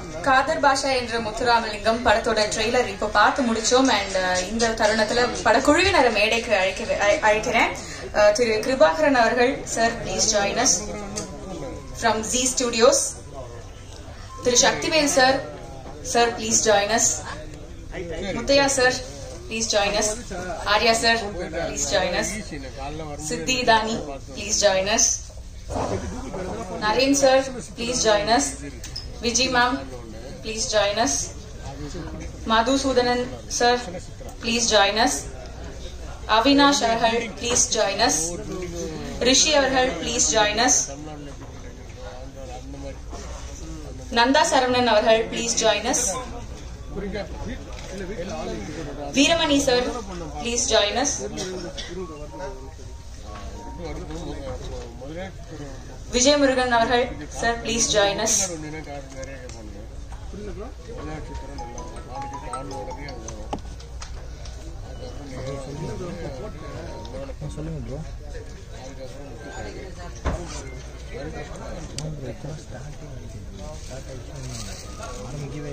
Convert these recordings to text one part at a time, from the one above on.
காதர் பாஷா என்ற முத்துராமலிங்கம் படத்தோட ட்ரெய்லர் இப்போ பார்த்து முடிச்சோம் அண்ட் இந்த தருணத்துல படக்குழுவினரை மேடைக்கு அழைக்க அழை- அழைக்கிறேன் அஹ், திரு கிருபாகரன் அவர்கள் sir please join us from G studios Thiru Sakthivel sir sir please join us Muthiah sir please join us Arya sir please join us Siddhi Dhani please join us Naren sir please join us Vijay ma'am please join us Madhusudhanan sir please join us Avinash அவர்கள் please join us Rishi அவர்கள் please join us Nanda Saravanan அவர்கள் please join us Veeramani sir please join us Vijayamurugan அவர்கள் sir please join us சொல்லுங்க bro ஆரம்பிக்கவே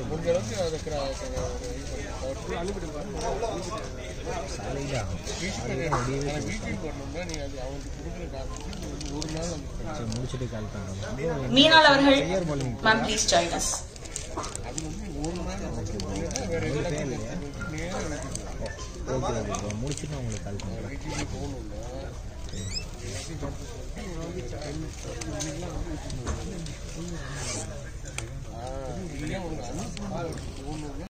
சாலையில் ஆகும் சரி முடிச்சுட்டு கால் பண்ணுறோம் மீனால் அவர்கள் ma'am please join us okay okay bro முடிச்சுட்டு உங்களுக்கு கால் பண்ணுறேன்